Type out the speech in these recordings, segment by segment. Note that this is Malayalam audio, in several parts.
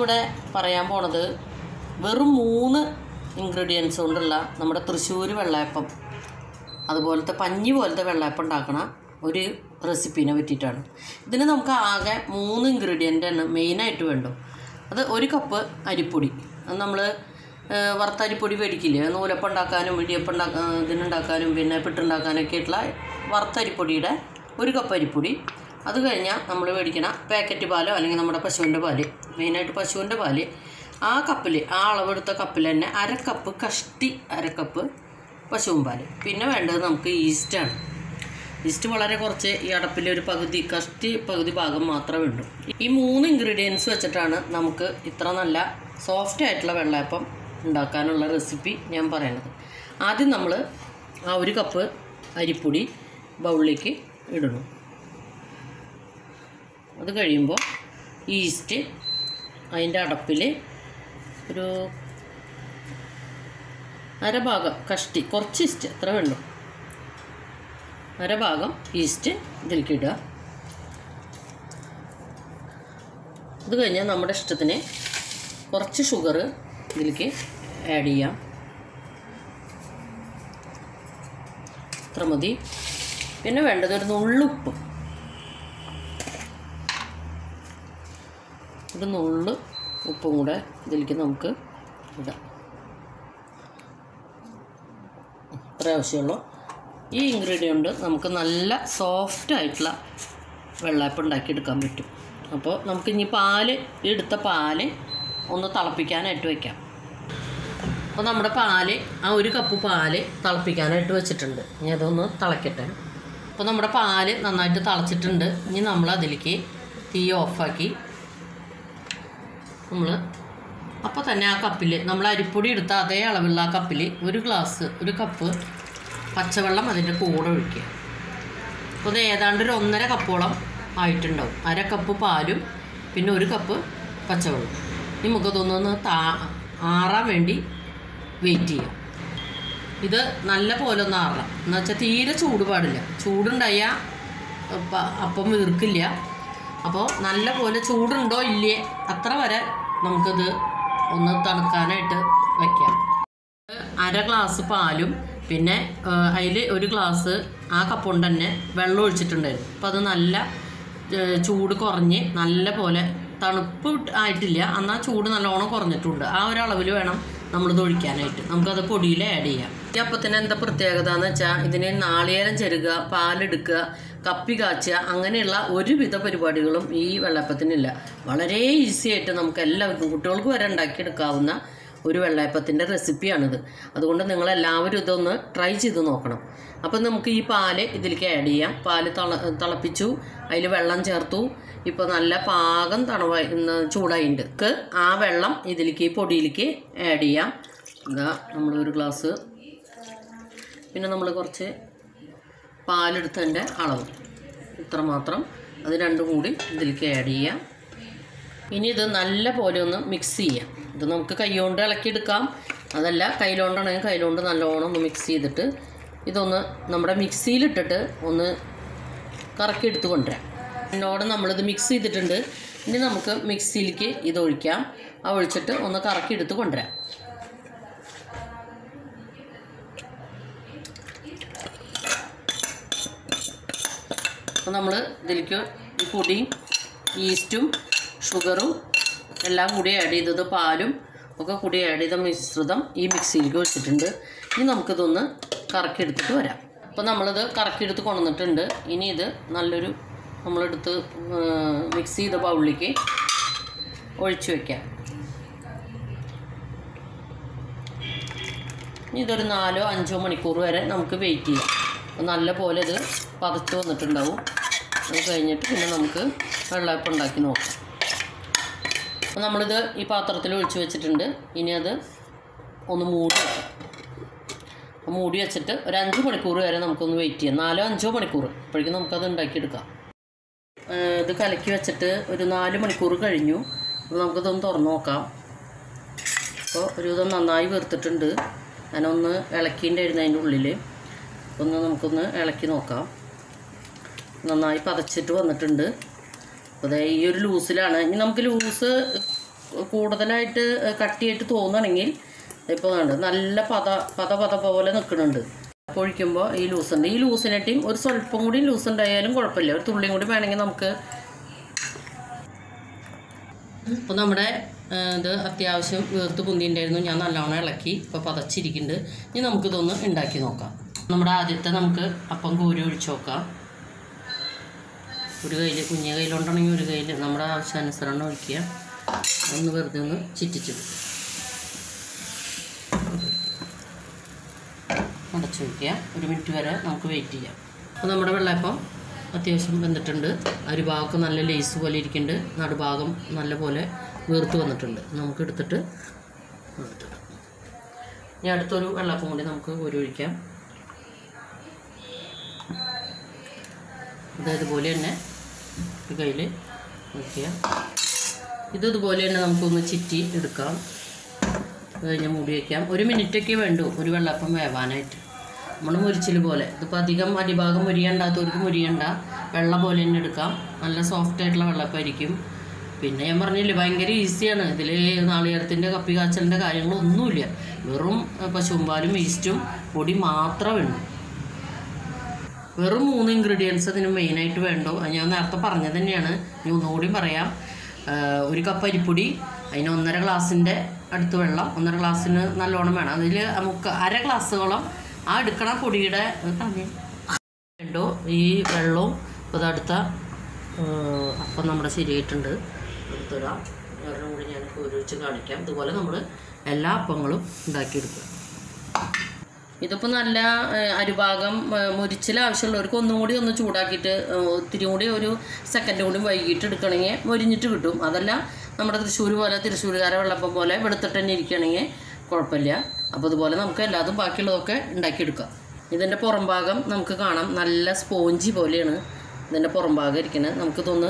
ഞാനിവിടെ പറയാൻ പോണത് വെറും മൂന്ന് ഇൻഗ്രീഡിയൻസ് കൊണ്ടുള്ള നമ്മുടെ തൃശ്ശൂർ വെള്ളയപ്പം അതുപോലത്തെ പഞ്ഞി പോലത്തെ വെള്ളയപ്പം ഉണ്ടാക്കണ ഒരു റെസിപ്പീനെ പറ്റിയിട്ടാണ് ഇതിന് നമുക്ക് ആകെ മൂന്ന് ഇൻഗ്രീഡിയൻ്റ് ആണ് മെയിനായിട്ട് വേണ്ടു അത് ഒരു കപ്പ് അരിപ്പൊടി അത് നമ്മൾ വറുത്ത അരിപ്പൊടി മേടിക്കില്ലേ നൂലപ്പം ഉണ്ടാക്കാനും ഇടിയപ്പം ഉണ്ടാക്കാ ഇതിനുണ്ടാക്കാനും പിന്നെ പിട്ടുണ്ടാക്കാനൊക്കെ ആയിട്ടുള്ള വറുത്ത അരിപ്പൊടിയുടെ ഒരു കപ്പ് അരിപ്പൊടി അത് കഴിഞ്ഞാൽ നമ്മൾ മേടിക്കണ പാക്കറ്റ് പാലോ അല്ലെങ്കിൽ നമ്മുടെ പശുവിൻ്റെ പാല് മെയിനായിട്ട് പശുവിൻ്റെ പാല് ആ കപ്പിൽ ആ അളവെടുത്ത കപ്പിൽ തന്നെ അര കപ്പ് കഷ്ടി അര കപ്പ് പശുവും പാല് പിന്നെ വേണ്ടത് നമുക്ക് ഈസ്റ്റാണ് ഈസ്റ്റ് വളരെ കുറച്ച് ഈ അടപ്പിൽ ഒരു പകുതി കഷ്ടി പകുതി ഭാഗം മാത്രമേ ഉള്ളൂ ഈ മൂന്ന് ഇൻഗ്രീഡിയൻസ് വെച്ചിട്ടാണ് നമുക്ക് ഇത്ര നല്ല സോഫ്റ്റ് ആയിട്ടുള്ള വെള്ളയപ്പം ഉണ്ടാക്കാനുള്ള റെസിപ്പി ഞാൻ പറയണത് ആദ്യം നമ്മൾ ആ ഒരു കപ്പ് അരിപ്പൊടി ബൗളിലേക്ക് ഇടണം അത് കഴിയുമ്പോൾ ഈസ്റ്റ് അതിൻ്റെ അടപ്പിൽ ഒരു അരഭാഗം കഷ്ടി കുറച്ച് ഈസ്റ്റ് അത്ര വേണ്ടു അരഭാഗം ഈസ്റ്റ് ഇതിലേക്ക് ഇടുക അത് കഴിഞ്ഞാൽ നമ്മുടെ ഇഷ്ടത്തിന് കുറച്ച് ഷുഗർ ഇതിലേക്ക് ആഡ് ചെയ്യാം ഇത്ര മതി പിന്നെ വേണ്ടത് ഒരു നുള്ളുപ്പ് ഒരു നുള്ള് ഉപ്പും കൂടെ ഇതിലേക്ക് നമുക്ക് ഇടാം ഇത്ര ആവശ്യമുള്ളൂ ഈ ഇൻഗ്രീഡിയൻറ്റ് നമുക്ക് നല്ല സോഫ്റ്റ് ആയിട്ടുള്ള വെള്ളയപ്പം ഉണ്ടാക്കിയെടുക്കാൻ പറ്റും അപ്പോൾ നമുക്ക് ഇനി പാല് ഈ എടുത്ത പാല് ഒന്ന് തിളപ്പിക്കാനായിട്ട് വെക്കാം അപ്പോൾ നമ്മുടെ പാല് ആ ഒരു കപ്പ് പാല് തിളപ്പിക്കാനായിട്ട് വെച്ചിട്ടുണ്ട് ഇനി അതൊന്ന് തിളക്കട്ടെ അപ്പോൾ നമ്മുടെ പാല് നന്നായിട്ട് തിളച്ചിട്ടുണ്ട് ഇനി നമ്മൾ അതിലേക്ക് തീ ഓഫാക്കി നമ്മൾ അപ്പോൾ തന്നെ ആ കപ്പിൽ നമ്മൾ അരിപ്പൊടി എടുത്ത അതേ അളവുള്ള ആ കപ്പിൽ ഒരു ഗ്ലാസ് ഒരു കപ്പ് പച്ചവെള്ളം അതിൻ്റെ കൂടെ ഒഴിക്കുക അപ്പോൾ ഇത് ഏതാണ്ട് ഒരു ഒന്നര കപ്പോളം ആയിട്ടുണ്ടാവും അര കപ്പ് പാലും പിന്നെ ഒരു കപ്പ് പച്ചവെള്ളം ഇനി നമുക്കതൊന്നൊന്ന് താ ആറാൻ വേണ്ടി വെയിറ്റ് ചെയ്യാം ഇത് നല്ല പോലെ ഒന്ന് ആറണം എന്ന് വെച്ചാൽ തീരെ ചൂട് പാടില്ല ചൂടുണ്ടായാൽ പ- അപ്പം വീർക്കില്ല അപ്പോൾ നല്ല പോലെ ചൂടുണ്ടോ ഇല്ലേ അത്ര വരെ നമുക്കിത് ഒന്ന് തണുക്കാനായിട്ട് വയ്ക്കാം അര ഗ്ലാസ് പാലും പിന്നെ അതിൽ ഒരു ഗ്ലാസ് ആ കപ്പ് കൊണ്ട് തന്നെ വെള്ളം ഒഴിച്ചിട്ടുണ്ടായിരുന്നു അപ്പോൾ അത് നല്ല ഏഹ്, ചൂട് കുറഞ്ഞ് നല്ല പോലെ തണുപ്പ് ആയിട്ടില്ല എന്നാൽ ചൂട് നല്ലോണം കുറഞ്ഞിട്ടുണ്ട് ആ ഒരു അളവിൽ വേണം നമ്മളിത് ഒഴിക്കാനായിട്ട് നമുക്കത് പൊടിയിൽ ആഡ് ചെയ്യാം ഈ അപ്പത്തിന് എന്താ പ്രത്യേകത എന്ന് വെച്ചാൽ ഇതിന് നാളികേരം ചെരുക പാലെടുക്കുക കപ്പി കാച്ചുക അങ്ങനെയുള്ള ഒരുവിധ പരിപാടികളും ഈ വെള്ളയപ്പത്തിനില്ല വളരെ ഈസി ആയിട്ട് നമുക്ക് എല്ലാവർക്കും കുട്ടികൾക്ക് വരെ ഉണ്ടാക്കിയെടുക്കാവുന്ന ഒരു വെള്ളയപ്പത്തിൻ്റെ റെസിപ്പിയാണിത് അതുകൊണ്ട് നിങ്ങൾ എല്ലാവരും ഇതൊന്ന് ട്രൈ ചെയ്ത് നോക്കണം അപ്പം നമുക്ക് ഈ പാല് ഇതിലേക്ക് ആഡ് ചെയ്യാം പാല് തള തിളപ്പിച്ചു അതിൽ വെള്ളം ചേർത്തു ഇപ്പോൾ നല്ല പാകം തണവായി ഇന്ന് ചൂടായിട്ടുണ്ട് ക്ക് ആ വെള്ളം ഇതിലേക്ക് ഈ പൊടിയിലേക്ക് ആഡ് ചെയ്യാം ഇതാ നമ്മൾ ഒരു ഗ്ലാസ് പിന്നെ നമ്മൾ കുറച്ച് പാലെടുത്തതിൻ്റെ അളവ് ഇത്ര മാത്രം അത് രണ്ടും കൂടി ഇതിലേക്ക് ആഡ് ചെയ്യാം ഇനി ഇത് നല്ല പോലെ ഒന്ന് മിക്സ് ചെയ്യാം ഇത് നമുക്ക് കൈകൊണ്ട് ഇളക്കിയെടുക്കാം അതല്ല കയ്യിലോണ്ടാണെങ്കിൽ കയ്യിലോണ്ട് നല്ലോണം ഒന്ന് മിക്സ് ചെയ്തിട്ട് ഇതൊന്ന് നമ്മുടെ മിക്സിയിലിട്ടിട്ട് ഒന്ന് കറക്കി എടുത്ത് കൊണ്ടുവരാം എന്നോട് നമ്മളിത് മിക്സ് ചെയ്തിട്ടുണ്ട് ഇനി നമുക്ക് മിക്സിയിലേക്ക് ഇത് ഒഴിക്കാം ആ ഒഴിച്ചിട്ട് ഒന്ന് കറക്കി എടുത്ത് കൊണ്ടുവരാം അപ്പോൾ നമ്മൾ ഇതിലേക്ക് ഈ പൊടിയും ഈസ്റ്റും ഷുഗറും എല്ലാം കൂടി ആഡ് ചെയ്തത് പാലും ഒക്കെ കൂടി ആഡ് ചെയ്ത മിശ്രിതം ഈ മിക്സിയിലേക്ക് വെച്ചിട്ടുണ്ട് ഇനി നമുക്കിതൊന്ന് കറക്കിയെടുത്തിട്ട് വരാം അപ്പോൾ നമ്മളിത് കറക്കിയെടുത്ത് കൊണ്ടുവന്നിട്ടുണ്ട് ഇനി ഇത് നല്ലൊരു നമ്മളെടുത്ത് മിക്സ് ചെയ്ത ബൗളിലേക്ക് ഒഴിച്ചു വയ്ക്കാം ഇനി ഇതൊരു നാലോ അഞ്ചോ മണിക്കൂർ വരെ നമുക്ക് വെയിറ്റ് ചെയ്യാം അപ്പോൾ നല്ല പോലെ ഇത് പതച്ച് വന്നിട്ടുണ്ടാവും അത് കഴിഞ്ഞിട്ട് പിന്നെ നമുക്ക് വെള്ളയപ്പം ഉണ്ടാക്കി നോക്കാം അപ്പോൾ നമ്മളിത് ഈ പാത്രത്തിൽ ഒഴിച്ച് വെച്ചിട്ടുണ്ട് ഇനി അത് ഒന്ന് മൂടി വെക്കാം അപ്പോൾ മൂടി വെച്ചിട്ട് ഒരു അഞ്ച് മണിക്കൂർ വരെ നമുക്കൊന്ന് വെയിറ്റ് ചെയ്യാം നാലോ അഞ്ചോ മണിക്കൂർ അപ്പോഴേക്കും നമുക്കത് ഉണ്ടാക്കിയെടുക്കാം ഏഹ് ഇത് കലക്കി വെച്ചിട്ട് ഒരു നാല് മണിക്കൂർ കഴിഞ്ഞു അപ്പോൾ നമുക്കിതൊന്ന് തുറന്ന് നോക്കാം അപ്പോൾ ഒരു വിധം നന്നായി വീർത്തിട്ടുണ്ട് ഞാനൊന്ന് ഇളക്കിണ്ടായിരുന്നു അതിൻ്റെ ഉള്ളിൽ ഒന്ന് നമുക്കൊന്ന് ഇളക്കി നോക്കാം നന്നായി പതച്ചിട്ട് വന്നിട്ടുണ്ട് അപ്പോൾ ദേ ഈ ഒരു ലൂസിലാണ് ഇനി നമുക്ക് ലൂസ് കൂടുതലായിട്ട് കട്ടിയായിട്ട് തോന്നുകയാണെങ്കിൽ ഇപ്പോൾ കണ്ട് നല്ല പത പത പത പോലെ നിൽക്കുന്നുണ്ട് അപ്പോൾ ഒഴിക്കുമ്പോൾ ഈ ലൂസുണ്ട് ഈ ലൂസിനെട്ടിയും ഒരു സ്വല്പം കൂടി ലൂസ് ഉണ്ടായാലും കുഴപ്പമില്ല ഒരു തുള്ളിയും കൂടി വേണമെങ്കിൽ നമുക്ക് അപ്പോൾ നമ്മുടെ ആ, ഇത് അത്യാവശ്യം വീർത്ത് പൊന്തിണ്ടായിരുന്നു ഞാൻ നല്ലോണം ഇളക്കി ഇപ്പോൾ പതച്ചിരിക്കുന്നുണ്ട് ഇനി നമുക്കിതൊന്ന് ഉണ്ടാക്കി നോക്കാം നമ്മുടെ ആദ്യത്തെ നമുക്ക് അപ്പം കോരി ഒഴിച്ച് നോക്കാം ഒരു കയ്യിൽ കുഞ്ഞ കയ്യിലുണ്ടെങ്കിൽ ഒരു കയ്യിൽ നമ്മുടെ ആവശ്യാനുസരണം ഒഴിക്കുക ഒന്ന് വെറുതെ ഒന്ന് ചിറ്റിച്ചിടും അടച്ചു വയ്ക്കുക ഒരു മിനിറ്റ് വരെ നമുക്ക് വെയിറ്റ് ചെയ്യാം അപ്പോൾ നമ്മുടെ വെള്ളയപ്പം അത്യാവശ്യം വെന്തിട്ടുണ്ട് അരിഭാഗമൊക്കെ നല്ല ലേസ് പോലെ ഇരിക്കുന്നുണ്ട് നടുഭാഗം നല്ല പോലെ വീർത്ത് വന്നിട്ടുണ്ട് നമുക്ക് എടുത്തിട്ട് എടുത്തിടാം ഇനി അടുത്തൊരു വെള്ളപ്പം കൂടി നമുക്ക് ഒരു ഒഴിക്കാം ഇത് ഇതുപോലെ തന്നെ ഒരു കയ്യിൽ വയ്ക്കുക ഇത് ഇതുപോലെ തന്നെ നമുക്കൊന്ന് ചിറ്റി എടുക്കാം അത് കഴിഞ്ഞ് മൂടി വയ്ക്കാം ഒരു മിനിറ്റൊക്കെ വേണ്ടു ഒരു വെള്ളപ്പം വേവാനായിട്ട് നമ്മൾ മുരിച്ചിൽ പോലെ ഇതിപ്പോൾ അധികം അടിഭാഗം മുരിയണ്ടാത്തവർക്ക് മുരിയണ്ട വെള്ളം പോലെ തന്നെ എടുക്കാം നല്ല സോഫ്റ്റ് ആയിട്ടുള്ള വെള്ളപ്പമായിരിക്കും പിന്നെ ഞാൻ പറഞ്ഞില്ലേ ഭയങ്കര ഈസിയാണ് ഇതിൽ നാളികേരത്തിൻ്റെ കപ്പി കാച്ചലിൻ്റെ കാര്യങ്ങളൊന്നുമില്ല വെറും ഏഹ്, പശുമ്പാലും ഈസ്റ്റും പൊടി മാത്രമേ വേണ്ടൂ വെറും മൂന്ന് ഇൻഗ്രീഡിയൻസ് അതിന് മെയിനായിട്ട് വേണ്ടു അത് ഞാൻ നേരത്തെ പറഞ്ഞത് തന്നെയാണ് ഇനി ഒന്നുകൂടി പറയാം ആഹ് ഒരു കപ്പ് അരിപ്പൊടി അതിന് ഒന്നര ഗ്ലാസിൻ്റെ അടുത്ത് വെള്ളം ഒന്നര ഗ്ലാസ്സിന് നല്ലോണം വേണം അതിൽ നമുക്ക് അര ഗ്ലാസ്സോളം ആ എടുക്കണ പൊടിയുടെ ഇത് കളഞ്ഞേ. വേണ്ടോ ഈ വെള്ളവും ഇപ്പോൾ അടുത്ത അപ്പം നമ്മുടെ ശരിയായിട്ടുണ്ട് എടുത്തിടാം ഒരെണ്ണം കൂടി ഞാൻ ഒരുമിച്ച് കാണിക്കാം ഇതുപോലെ നമ്മൾ എല്ലാ അപ്പങ്ങളും ഉണ്ടാക്കിയെടുക്കുക ഇതിപ്പോൾ നല്ല ഏഹ്, അരിഭാഗം ഏഹ്, മുരിച്ചിൽ ആവശ്യമുള്ളവർക്ക് ഒന്നും കൂടി ഒന്ന് ചൂടാക്കിയിട്ട് ഏഹ്, ഒത്തിരി കൂടി ഒരു സെക്കൻഡ് കൂടി വൈകിട്ട് എടുക്കണമെങ്കിൽ മൊരിഞ്ഞിട്ട് കിട്ടും അതല്ല നമ്മുടെ തൃശ്ശൂർ പോലെ തൃശ്ശൂരുകാരെ വെള്ളപ്പം പോലെ വെളുത്തിട്ട് തന്നെ ഇരിക്കണമെങ്കിൽ കുഴപ്പമില്ല അപ്പോൾ അതുപോലെ നമുക്ക് എല്ലാതും ബാക്കിയുള്ളതൊക്കെ ഉണ്ടാക്കിയെടുക്കാം ഇതിൻ്റെ പുറം ഭാഗം നമുക്ക് കാണാം നല്ല സ്പോഞ്ചി പോലെയാണ് ഇതിൻ്റെ പുറം ഭാഗം ഇരിക്കുന്നത് നമുക്കിതൊന്ന്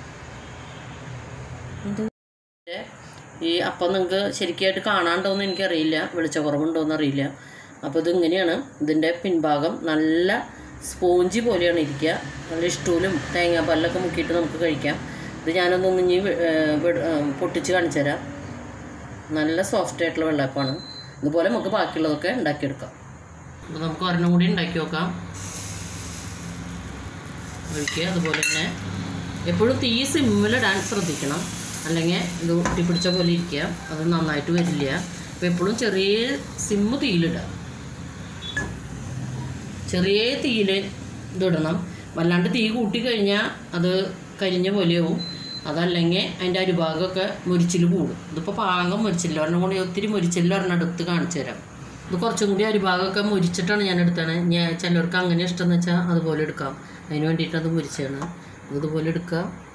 ഇത് ഈ അപ്പം നിങ്ങൾക്ക് ശരിക്കായിട്ട് കാണാണ്ടോന്ന് എനിക്കറിയില്ല വെളിച്ചക്കുറവുണ്ടോയെന്ന് അറിയില്ല അപ്പോൾ ഇതിങ്ങനെയാണ് ഇതിൻ്റെ പിൻഭാഗം നല്ല സ്പോഞ്ചി പോലെയാണ് ഇരിക്കുക നല്ല ഇഷ്ടൂലും തേങ്ങാപ്പാലിലൊക്കെ മുക്കിയിട്ട് നമുക്ക് കഴിക്കാം ഇത് ഞാനൊന്നൊന്ന് ഇനി വെ- ഏർ വെട്- ഏർ പൊട്ടിച്ച് കാണിച്ചു തരാം നല്ല സോഫ്റ്റ് ആയിട്ടുള്ള വെള്ളയപ്പമാണ് ഇതുപോലെ നമുക്ക് ബാക്കിയുള്ളതൊക്കെ ഉണ്ടാക്കിയെടുക്കാം അപ്പോൾ നമുക്ക് ഒരെണ്ണം കൂടി ഉണ്ടാക്കി നോക്കാം ഒഴിക്കുക അതുപോലെ തന്നെ എപ്പോഴും തീ സിമ്മിലിടാൻ ശ്രദ്ധിക്കണം അല്ലെങ്കിൽ ഇത് ഒട്ടിപ്പിടിച്ച പോലെ ഇരിക്കുക അത് നന്നായിട്ട് വരില്ല അപ്പോൾ എപ്പോഴും ചെറിയ സിമ്മ് തീയിലിടുക ചെറിയ തീയിൽ ഇതിടണം വല്ലാണ്ട് തീ കൂട്ടി കഴിഞ്ഞാൽ അത് കരിഞ്ഞ പോലെയാവും അതല്ലെങ്കിൽ അതിൻ്റെ അരിഭാഗമൊക്കെ മുരിച്ചിൽ കൂടും ഇതിപ്പോൾ പാകം മുരിച്ചില്ല ഒരെണ്ണം കൂടി ഒത്തിരി മുരിച്ചില്ല ഒരെണ്ണം എടുത്ത് കാണിച്ചു തരാം ഇത് കുറച്ചും കൂടി അരിഭാഗമൊക്കെ മുരിച്ചിട്ടാണ് ഞാൻ എടുത്തത് ഞാൻ ചിലർക്ക് അങ്ങനെ ഇഷ്ടം എന്ന് വെച്ചാൽ അതുപോലെ എടുക്കാം അതിന് വേണ്ടിയിട്ട് അത് മുരിച്ചാണ് ഇതുപോലെ എടുക്കുക